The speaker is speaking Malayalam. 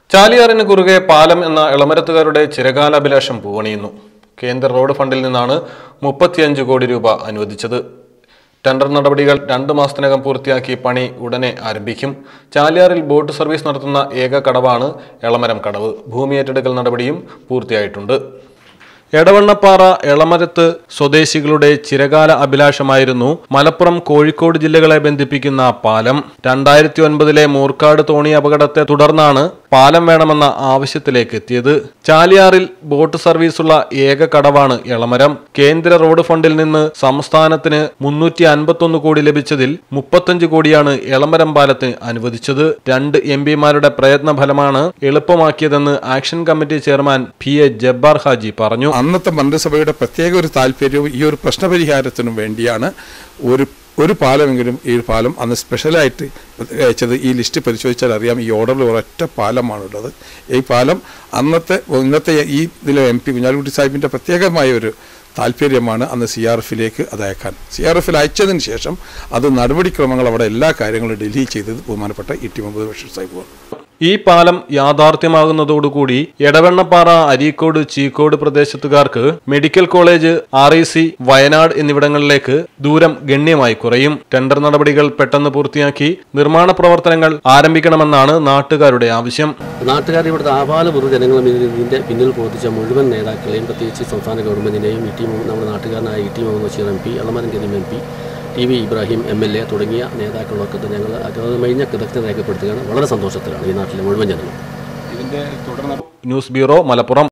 ചാലിയാറിന് കുറുകെ പാലം എന്ന ഇളമരത്തുകാരുടെ ചിരകാലാഭിലാഷം പൂവണിയുന്നു കേന്ദ്ര റോഡ് ഫണ്ടിൽ നിന്നാണ് മുപ്പത്തിയഞ്ച് കോടി രൂപ അനുവദിച്ചത് ടെൻഡർ നടപടികൾ രണ്ട് മാസത്തിനകം പൂർത്തിയാക്കി പണി ഉടനെ ആരംഭിക്കും ചാലിയാറിൽ ബോട്ട് സർവീസ് നടത്തുന്ന ഏക കടവാണ് എളമരം കടവ് ഭൂമി ഏറ്റെടുക്കൽ നടപടിയും പൂർത്തിയായിട്ടുണ്ട് എടവണ്ണപ്പാറ എളമരത്ത് സ്വദേശികളുടെ ചിരകാല അഭിലാഷമായിരുന്നു മലപ്പുറം കോഴിക്കോട് ജില്ലകളെ ബന്ധിപ്പിക്കുന്ന പാലം രണ്ടായിരത്തി ഒൻപതിലെ മൂർക്കാട് തോണി അപകടത്തെ തുടർന്നാണ് പാലം വേണമെന്ന ആവശ്യത്തിലേക്ക് എത്തിയത് ചാലിയാറിൽ ബോട്ട് സർവീസുള്ള ഏക കടവാണ് എളമരം കേന്ദ്ര റോഡ് ഫണ്ടിൽ നിന്ന് സംസ്ഥാനത്തിന് മുന്നൂറ്റി അൻപത്തൊന്ന് കോടി ലഭിച്ചതിൽ മുപ്പത്തഞ്ച് കോടിയാണ് എളമരം പാലത്തിന് അനുവദിച്ചത് രണ്ട് എം പിമാരുടെ പ്രയത്ന ഫലമാണ് എളുപ്പമാക്കിയതെന്ന് action committee chairman P A Jabbar Haji പറഞ്ഞു അന്നത്തെ മന്ത്രിസഭയുടെ പ്രത്യേക ഒരു താല്പര്യവും ഈ ഒരു പ്രശ്നപരിഹാരത്തിനും വേണ്ടിയാണ് ഒരു ഒരു പാലമെങ്കിലും ഈ പാലം അന്ന് സ്പെഷ്യലായിട്ട് അയച്ചത് ഈ ലിസ്റ്റ് പരിശോധിച്ചാൽ അറിയാം ഈ ഓർഡറിൽ ഒരൊറ്റ പാലമാണുള്ളത് ഈ പാലം അന്നത്തെ ഇന്നത്തെ ഈ ഇതിലെ എം പി കുഞ്ഞാലിക്കുട്ടി സാഹിബിൻ്റെ പ്രത്യേകമായ ഒരു താല്പര്യമാണ് അന്ന് സി ആർ എഫിലേക്ക് അത് അയക്കാൻ സി ആർ എഫിൽ അയച്ചതിന് ശേഷം അത് നടപടിക്രമങ്ങൾ അവിടെ എല്ലാ കാര്യങ്ങളും ഡൽഹി ചെയ്തത് ബഹുമാനപ്പെട്ട ഇ ടി മുഹമ്മദ് ബഷീർ സാഹിബാണ് ഈ പാലം യാഥാർത്ഥ്യമാകുന്നതോടുകൂടി എടവണ്ണപ്പാറ അരീക്കോട് ചീക്കോട് പ്രദേശത്തുകാർക്ക് medical college R E C Wayanad എന്നിവിടങ്ങളിലേക്ക് ദൂരം ഗണ്യമായി കുറയും ടെൻഡർ നടപടികൾ പെട്ടെന്ന് പൂർത്തിയാക്കി നിർമ്മാണ പ്രവർത്തനങ്ങൾ ആരംഭിക്കണമെന്നാണ് നാട്ടുകാരുടെ ആവശ്യം നാട്ടുകാർ ഇവിടുത്തെ ആപാലപൂർവ്വ ജനങ്ങളും ഇതിൻ്റെ പിന്നിൽ പ്രവർത്തിച്ച മുഴുവൻ നേതാക്കളെയും പ്രത്യേകിച്ച് സംസ്ഥാന ഗവൺമെൻറ്റിനെയും ഇ ടി മുഹമ്മദ് നമ്മുടെ നാട്ടുകാരനായ E T Muhammad Basheer M P Elamaram Kareem M P T V Ibrahim M L A തുടങ്ങിയ നേതാക്കളൊക്കെ തന്നെ ഞങ്ങൾ അകമഴിഞ്ഞ കൃതജ്ഞത രേഖപ്പെടുത്തുകയാണ് വളരെ സന്തോഷത്തിലാണ് ഈ നാട്ടിലെ മുഴുവൻ ജനങ്ങളും ന്യൂസ് ബ്യൂറോ മലപ്പുറം